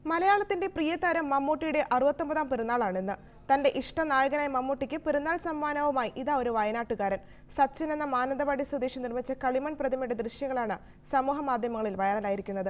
മലയാളത്തിന്റെ പ്രിയ താരം മമ്മൂട്ടിയുടെ അറുപത്തൊമ്പതാം പിറന്നാളാണിന്ന് തന്റെ ഇഷ്ട നായകനായ മമ്മൂട്ടിക്ക് പിറന്നാൾ സമ്മാനവുമായി ഇതാ ഒരു വയനാട്ടുകാരൻ സച്ചിൻ എന്ന മാനന്തവാടി സ്വദേശി നിർമ്മിച്ച കളിമൺ പ്രതിമയുടെ ദൃശ്യങ്ങളാണ് സമൂഹ മാധ്യമങ്ങളിൽ വൈറലായിരിക്കുന്നത്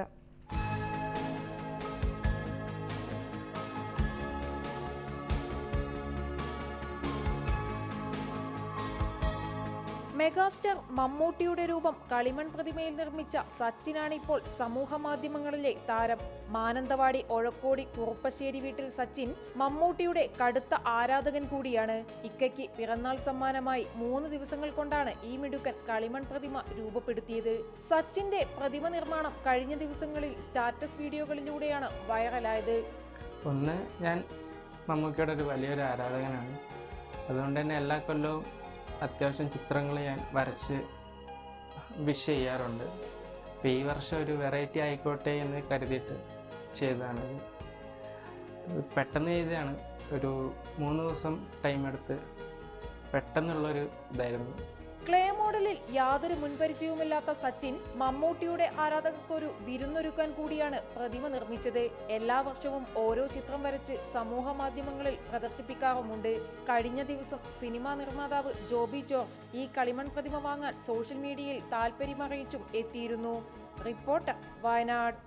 മെഗാസ്റ്റാർ മമ്മൂട്ടിയുടെ രൂപം കളിമൺ പ്രതിമയിൽ നിർമ്മിച്ച സച്ചിനാണിപ്പോൾ സമൂഹ മാധ്യമങ്ങളിലെ താരം മാനന്തവാടി ഒഴക്കോടി കുറുപ്പശ്ശേരി വീട്ടിൽ സച്ചിൻ മമ്മൂട്ടിയുടെ കടുത്ത ആരാധകൻ കൂടിയാണ് ഇക്കയ്ക്ക് പിറന്നാൾ സമ്മാനമായി മൂന്ന് ദിവസങ്ങൾ കൊണ്ടാണ് ഈ മിടുക്കൻ കളിമൺ പ്രതിമ രൂപപ്പെടുത്തിയത് സച്ചിന്റെ പ്രതിമ നിർമ്മാണം കഴിഞ്ഞ ദിവസങ്ങളിൽ സ്റ്റാറ്റസ് വീഡിയോകളിലൂടെയാണ് വൈറലായത് ഒന്ന് ഞാൻ മമ്മൂക്കയുടെ ഒരു വലിയൊരു ആരാധകനാണ് അതുകൊണ്ട് തന്നെ എല്ലാ കൊല്ലവും അത്യാവശ്യം ചിത്രങ്ങൾ ഞാൻ വരച്ച് വിഷ് ചെയ്യാറുണ്ട് അപ്പോൾ ഈ വർഷം ഒരു വെറൈറ്റി ആയിക്കോട്ടെ എന്ന് കരുതിയിട്ട് ചെയ്തതാണിത് ഇത് പെട്ടെന്ന് ചെയ്തതാണ് ഒരു മൂന്ന് ദിവസം ടൈം എടുത്ത് പെട്ടെന്നുള്ളൊരു ഇതായിരുന്നു ക്ലേ മോഡലിൽ യാതൊരു മുൻപരിചയവുമില്ലാത്ത സച്ചിൻ മമ്മൂട്ടിയുടെ ആരാധകർക്കൊരു വിരുന്നൊരുക്കാൻ കൂടിയാണ് പ്രതിമ നിർമ്മിച്ചത് എല്ലാ വർഷവും ഓരോ ചിത്രം വരച്ച് സമൂഹ മാധ്യമങ്ങളിൽ പ്രദർശിപ്പിക്കാറുമുണ്ട് കഴിഞ്ഞ ദിവസം സിനിമാ നിർമ്മാതാവ് ജോബി ജോർജ് ഈ കളിമൺ പ്രതിമ വാങ്ങാൻ സോഷ്യൽ മീഡിയയിൽ താൽപ്പര്യമറിയിച്ചും എത്തിയിരുന്നു റിപ്പോർട്ടർ വയനാട്